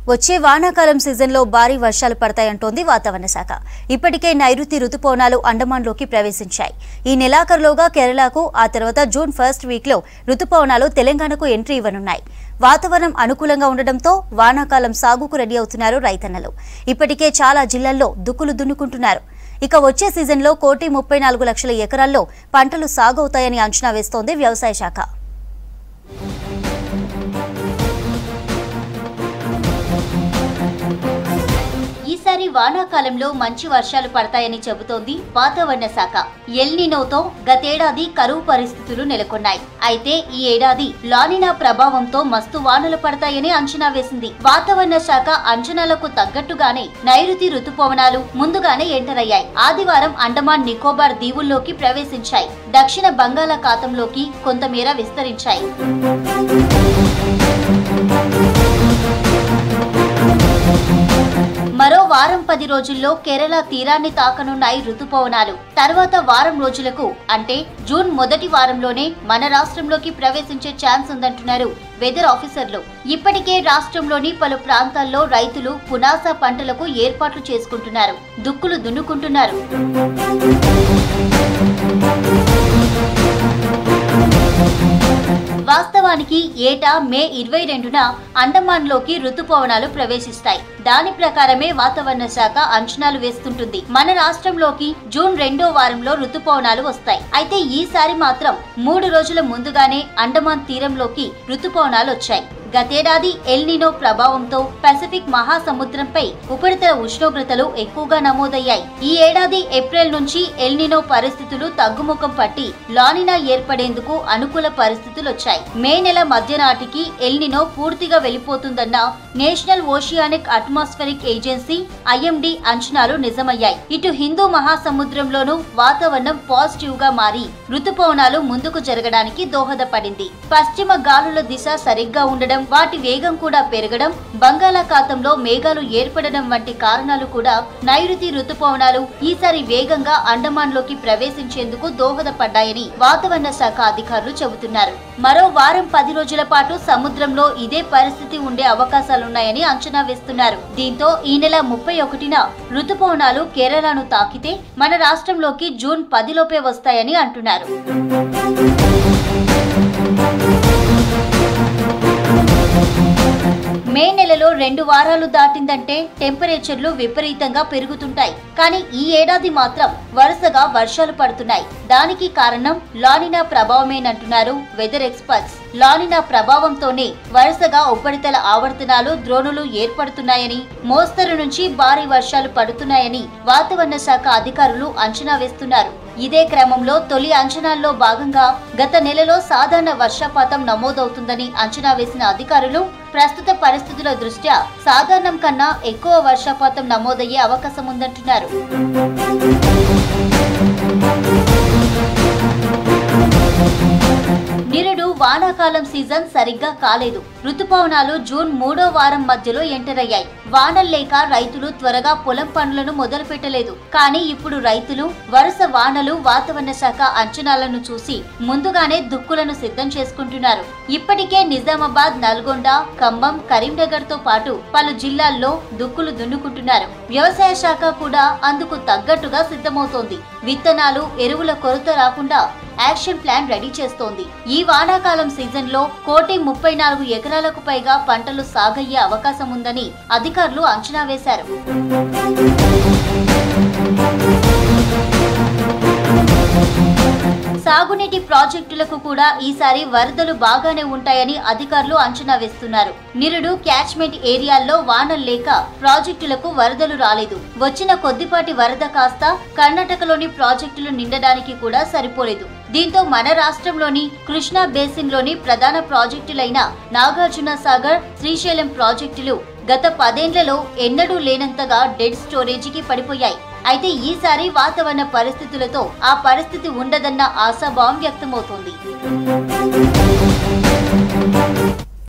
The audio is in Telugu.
వచ్చే వానాకాలం సీజన్లో భారీ వర్షాలు పడతాయంటోంది వాతావరణ శాఖ ఇప్పటికే నైరుతి రుతుపవనాలు అండమాన్లోకి ప్రవేశించాయి ఈ నెలాఖరులోగా కేరళకు ఆ తర్వాత జూన్ ఫస్ట్ వీక్లో రుతుపవనాలు తెలంగాణకు ఎంట్రీ ఇవ్వనున్నాయి వాతావరణం అనుకూలంగా ఉండడంతో వానాకాలం సాగుకు రెడీ అవుతున్నారు రైతన్నలు ఇప్పటికే చాలా జిల్లాల్లో దుక్కులు దున్నుకుంటున్నారు ఇక వచ్చే సీజన్లో కోటి ముప్పై నాలుగు లక్షల ఎకరాల్లో పంటలు సాగు అవుతాయని అంచనా వేస్తోంది వ్యవసాయ శాఖ ఈసారి వానాకాలంలో మంచి వర్షాలు పడతాయని చెబుతోంది వాతావరణ శాఖ ఎల్నినోతో గతేడాది కరువు పరిస్థితులు నెలకొన్నాయి అయితే ఈ ఏడాది లానినా ప్రభావంతో మస్తు వానలు పడతాయని అంచనా వేసింది వాతావరణ శాఖ అంచనాలకు తగ్గట్టుగానే నైరుతి రుతుపవనాలు ముందుగానే ఎంటర్ అయ్యాయి ఆదివారం అండమాన్ నికోబార్ దీవుల్లోకి ప్రవేశించాయి దక్షిణ బంగాళాఖాతంలోకి కొంతమేర విస్తరించాయి మరో వారం పది రోజుల్లో కేరళ తీరాన్ని తాకనున్నాయి రుతుపవనాలు తర్వాత వారం రోజులకు అంటే జూన్ మొదటి వారంలోనే మన రాష్ట్రంలోకి ప్రవేశించే ఛాన్స్ ఉందంటున్నారు వెదర్ ఆఫీసర్లు ఇప్పటికే రాష్ట్రంలోని పలు ప్రాంతాల్లో రైతులు పునాస పంటలకు ఏర్పాట్లు చేసుకుంటున్నారు దుక్కులు దున్నుకుంటున్నారు వాస్తవానికి ఏటా మే ఇరవై రెండున అండమాన్లోకి రుతుపవనాలు ప్రవేశిస్తాయి దాని ప్రకారమే వాతావరణ శాఖ అంచనాలు వేస్తుంటుంది మన రాష్ట్రంలోకి జూన్ రెండో వారంలో రుతుపవనాలు వస్తాయి అయితే ఈసారి మాత్రం మూడు రోజుల ముందుగానే అండమాన్ తీరంలోకి రుతుపవనాలు వచ్చాయి గతేడాది ఎల్నినో ప్రభావంతో పసిఫిక్ మహాసముద్రంపై ఉపరితల ఉష్ణోగ్రతలు ఎక్కువగా నమోదయ్యాయి ఈ ఏడాది ఏప్రిల్ నుంచి ఎల్నినో పరిస్థితులు తగ్గుముఖం పట్టి లానినా ఏర్పడేందుకు అనుకూల పరిస్థితులు వచ్చాయి మే నెల మధ్య నాటికి ఎల్నినో పూర్తిగా వెళ్లిపోతుందన్న national oceanic atmospheric agency IMD అంచనాలు నిజమయ్యాయి ఇటు హిందూ మహాసముద్రంలోనూ వాతావరణం పాజిటివ్ గా మారి ఋతుపవనాలు ముందుకు జరగడానికి దోహదపడింది పశ్చిమ గాలుల దిశ సరిగ్గా ఉండడం వాటి వేగం కూడా పెరగడం బంగాళాఖాతంలో మేఘాలు ఏర్పడడం వంటి కారణాలు కూడా నైరుతి ఋతుపవనాలు ఈసారి వేగంగా అండమాన్లోకి ప్రవేశించేందుకు దోహదపడ్డాయని వాతావరణ శాఖ అధికారులు చెబుతున్నారు మరో వారం పది రోజుల పాటు సముద్రంలో ఇదే పరిస్థితి ఉండే అవకాశాలున్నాయని అంచనా వేస్తున్నారు దీంతో ఈ నెల ముప్పై ఒకటిన ఋతుపవనాలు కేరళను తాకితే మన రాష్ట్రంలోకి జూన్ పదిలోపే వస్తాయని అంటున్నారు మే నెలలో రెండు వారాలు దాటిందంటే టెంపరేచర్లు విపరీతంగా పెరుగుతుంటాయి కానీ ఈ ఏడాది మాత్రం వరుసగా వర్షాలు పడుతున్నాయి దానికి కారణం లానినా ప్రభావమేనంటున్నారు వెదర్ ఎక్స్పర్ట్స్ లానినా ప్రభావంతోనే వరుసగా ఉపరితల ఆవర్తనాలు ద్రోణులు ఏర్పడుతున్నాయని మోస్తరు నుంచి భారీ వర్షాలు పడుతున్నాయని వాతావరణ శాఖ అధికారులు అంచనా వేస్తున్నారు ఇదే క్రమంలో తొలి అంచనాల్లో భాగంగా గత నెలలో సాధారణ వర్షపాతం నమోదవుతుందని అంచనా వేసిన అధికారులు ప్రస్తుత పరిస్థితుల దృష్ట్యా సాధారణం కన్నా ఎక్కువ వర్షపాతం నమోదయ్యే అవకాశం ఉందంటున్నారు నిరుడు వానాకాలం సీజన్ సరిగ్గా కాలేదు ఋతుపవనాలు జూన్ మూడో వారం మధ్యలో ఎంటర్ అయ్యాయి వానలు లేక రైతులు త్వరగా పొలం పనులను మొదలు పెట్టలేదు కానీ ఇప్పుడు రైతులు వరుస వానలు వాతావరణ శాఖ అంచనాలను చూసి ముందుగానే దుక్కులను సిద్ధం చేసుకుంటున్నారు ఇప్పటికే నిజామాబాద్ నల్గొండ ఖమ్మం కరీంనగర్ తో పాటు పలు జిల్లాల్లో దుక్కులు దున్నుకుంటున్నారు వ్యవసాయ శాఖ కూడా అందుకు తగ్గట్టుగా సిద్ధమవుతోంది విత్తనాలు ఎరువుల కొరత రాకుండా యాక్షన్ ప్లాన్ రెడీ చేస్తోంది ఈ వానాకాలం సీజన్ లో కోటి ముప్పై నాలుగు ఎకరాలకు పైగా పంటలు సాగయ్యే అవకాశం ఉందని అధికారులు అంచనా వేశారు సాగునీటి ప్రాజెక్టులకు కూడా ఈసారి వరదలు బాగానే ఉంటాయని అధికారులు అంచనా వేస్తున్నారు నిరుడు క్యాచ్మెంట్ ఏరియాల్లో వానలు లేక ప్రాజెక్టులకు వరదలు రాలేదు వచ్చిన కొద్దిపాటి వరద కాస్త కర్ణాటకలోని ప్రాజెక్టులు నిండడానికి కూడా సరిపోలేదు దీంతో మన రాష్ట్రంలోని కృష్ణా బేసిన్ లోని ప్రధాన ప్రాజెక్టులైన నాగార్జున సాగర్ శ్రీశైలం ప్రాజెక్టులు గత పదేండ్లలో ఎన్నడూ లేనంతగా డెడ్ స్టోరేజీకి పడిపోయాయి అయితే ఈసారి వాతావరణ పరిస్థితులతో ఆ పరిస్థితి ఉండదన్న ఆశాభావం వ్యక్తమవుతోంది